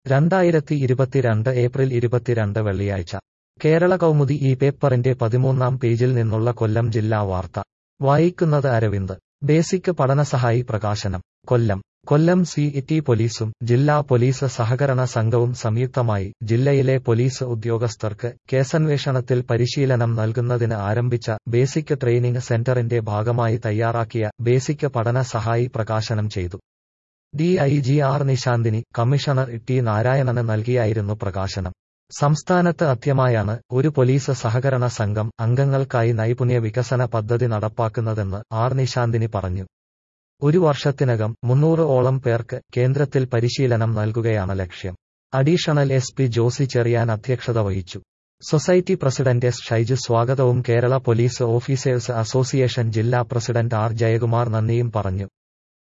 രണ്ടായിരത്തി ഇരുപത്തിരണ്ട് ഏപ്രിൽ ഇരുപത്തിരണ്ട് വെള്ളിയാഴ്ച കേരള കൗമുദി ഈ പേപ്പറിന്റെ പതിമൂന്നാം പേജിൽ നിന്നുള്ള കൊല്ലം ജില്ലാ വാർത്ത വായിക്കുന്നത് അരവിന്ദ് ബേസിക് പഠനസഹായി പ്രകാശനം കൊല്ലം കൊല്ലം സി ടി പോലീസും ജില്ലാ പോലീസ് സഹകരണ സംഘവും സംയുക്തമായി ജില്ലയിലെ പോലീസ് ഉദ്യോഗസ്ഥർക്ക് കേസന്വേഷണത്തിൽ പരിശീലനം നൽകുന്നതിന് ആരംഭിച്ച ബേസിക് ട്രെയിനിംഗ് സെന്ററിന്റെ ഭാഗമായി തയ്യാറാക്കിയ ബേസിക് പഠന സഹായി പ്രകാശനം ചെയ്തു DIG R Nishanthini commissioner T നാരായണന് നൽകിയായിരുന്നു പ്രകാശനം സംസ്ഥാനത്ത് ആദ്യമായാണ് ഒരു പോലീസ് സഹകരണ സംഘം അംഗങ്ങൾക്കായി നൈപുണ്യ വികസന പദ്ധതി നടപ്പാക്കുന്നതെന്ന് ആർ നിശാന്തിനി പറഞ്ഞു ഒരു വർഷത്തിനകം മുന്നൂറ് ഓളം പേർക്ക് കേന്ദ്രത്തിൽ പരിശീലനം നൽകുകയാണ് ലക്ഷ്യം additional S P Josy Cherian അധ്യക്ഷത വഹിച്ചു സൊസൈറ്റി പ്രസിഡന്റ് എസ് ഷൈജു സ്വാഗതവും കേരള പോലീസ് ഓഫീസേഴ്സ് അസോസിയേഷൻ ജില്ലാ പ്രസിഡന്റ് ആർ ജയകുമാർ നന്ദിയും പറഞ്ഞു